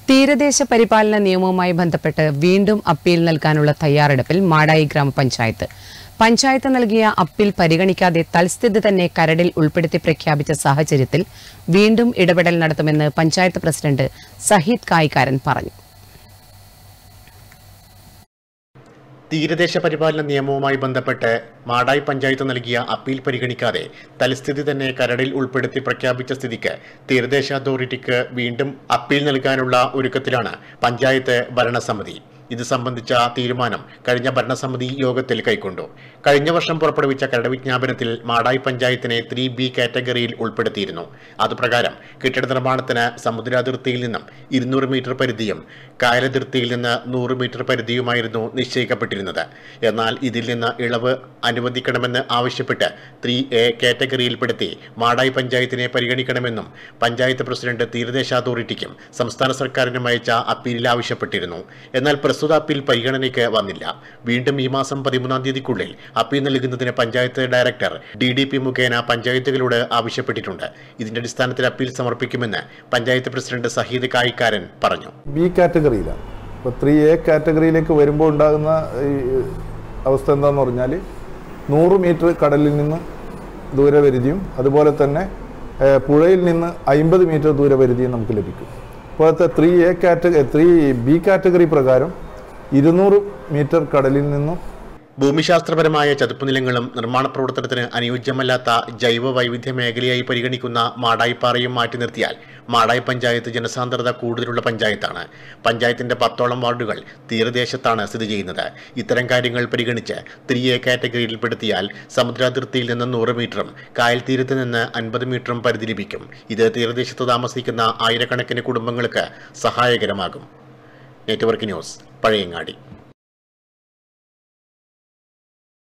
തീരദേശ പരിപാലന നിയമവുമായി ബന്ധപ്പെട്ട് വീണ്ടും അപ്പീൽ നൽകാനുള്ള തയ്യാറെടുപ്പിൽ മാടായി ഗ്രാമപഞ്ചായത്ത് പഞ്ചായത്ത് നൽകിയ അപ്പീൽ പരിഗണിക്കാതെ തൽസ്ഥിതി തന്നെ കരടിൽ ഉൾപ്പെടുത്തി പ്രഖ്യാപിച്ച സാഹചര്യത്തിൽ വീണ്ടും ഇടപെടൽ നടത്തുമെന്ന് പഞ്ചായത്ത് പ്രസിഡന്റ് സഹീദ് കായിക്കാരൻ പറഞ്ഞു തീരദേശ പരിപാലന നിയമവുമായി ബന്ധപ്പെട്ട് മാടായി പഞ്ചായത്ത് നൽകിയ അപ്പീൽ പരിഗണിക്കാതെ തൽസ്ഥിതി തന്നെ കരടിൽ ഉൾപ്പെടുത്തി പ്രഖ്യാപിച്ച സ്ഥിതിക്ക് തീരദേശ അതോറിറ്റിക്ക് വീണ്ടും അപ്പീൽ നൽകാനുള്ള ഒരുക്കത്തിലാണ് പഞ്ചായത്ത് ഭരണസമിതി ഇത് സംബന്ധിച്ച തീരുമാനം കഴിഞ്ഞ ഭരണസമിതി യോഗത്തിൽ കൈക്കൊണ്ടു കഴിഞ്ഞ വർഷം പുറപ്പെടുവിച്ച കരട് വിജ്ഞാപനത്തിൽ മാടായി പഞ്ചായത്തിനെ ത്രീ ബി കാറ്റഗറിയിൽ ഉൾപ്പെടുത്തിയിരുന്നു അതുപ്രകാരം കെട്ടിട നിർമ്മാണത്തിന് സമുദ്രാതിർത്തിയിൽ നിന്നും ഇരുന്നൂറ് മീറ്റർ പരിധിയും കായലതിർത്തിയിൽ നിന്ന് നൂറ് മീറ്റർ പരിധിയുമായിരുന്നു നിശ്ചയിക്കപ്പെട്ടിരുന്നത് എന്നാൽ ഇതിൽ നിന്ന് ഇളവ് അനുവദിക്കണമെന്ന് ആവശ്യപ്പെട്ട് ത്രീ എ കാറ്റഗറിയിൽപ്പെടുത്തി മാടായി പഞ്ചായത്തിനെ പരിഗണിക്കണമെന്നും പഞ്ചായത്ത് പ്രസിഡന്റ് തീരദേശ അതോറിറ്റിക്കും സംസ്ഥാന സർക്കാരിനും അയച്ച അപ്പീലിൽ ആവശ്യപ്പെട്ടിരുന്നു എന്നാൽ പ്രസ്തുത അപ്പീൽ പരിഗണനയ്ക്ക് വന്നില്ല വീണ്ടും ഈ മാസം പതിമൂന്നാം തീയതിക്കുള്ളിൽ അപ്പീൽ നൽകുന്നതിന് panchayat director D D P മുഖേന പഞ്ചായത്തുകളോട് ആവശ്യപ്പെട്ടിട്ടുണ്ട് ഇതിന്റെ അടിസ്ഥാനത്തിൽ അപ്പീൽ സമർപ്പിക്കുമെന്ന് പഞ്ചായത്ത് പ്രസിഡന്റ് സഹീദ് കായിക്കാരൻ പറഞ്ഞു ബി കാറ്റഗറിയിലാണ് ഇപ്പോൾ ത്രീ എ കാറ്റഗറിയിലേക്ക് വരുമ്പോൾ ഉണ്ടാകുന്ന ഈ അവസ്ഥ എന്താണെന്ന് പറഞ്ഞാൽ നൂറ് മീറ്റർ കടലിൽ നിന്ന് ദൂരപരിധിയും അതുപോലെ തന്നെ ഏഹ്, പുഴയിൽ നിന്ന് അമ്പത് മീറ്റർ ദൂരപരിധിയും നമുക്ക് ലഭിക്കും ഇപ്പോഴത്തെ three A category three B category പ്രകാരം ഇരുന്നൂറ് മീറ്റർ കടലിൽ നിന്നും ഭൂമിശാസ്ത്രപരമായ ചതുപ്പുനിലങ്ങളും നിർമ്മാണ പ്രവർത്തനത്തിന് അനുയോജ്യമല്ലാത്ത ജൈവ വൈവിധ്യ മേഖലയായി പരിഗണിക്കുന്ന മാടായിപ്പാറയും മാറ്റി നിർത്തിയാൽ മാടായി പഞ്ചായത്ത് ജനസാന്ദ്രത കൂടുതലുള്ള പഞ്ചായത്താണ് പഞ്ചായത്തിന്റെ പത്തോളം വാർഡുകൾ തീരദേശത്താണ് സ്ഥിതി ചെയ്യുന്നത് ഇത്തരം കാര്യങ്ങൾ പരിഗണിച്ച് ത്രീ എ കാറ്റഗറിയിൽപ്പെടുത്തിയാൽ സമുദ്രാതിർത്തിയിൽ നിന്ന് നൂറ് മീറ്ററും കായൽ തീരത്ത് നിന്ന് അൻപത് മീറ്ററും പരിധി ലഭിക്കും ഇത് തീരദേശത്ത് താമസിക്കുന്ന ആയിരക്കണക്കിന് കുടുംബങ്ങൾക്ക് സഹായകരമാകും നെറ്റ്വർക്ക് ന്യൂസ് പഴയങ്ങാടി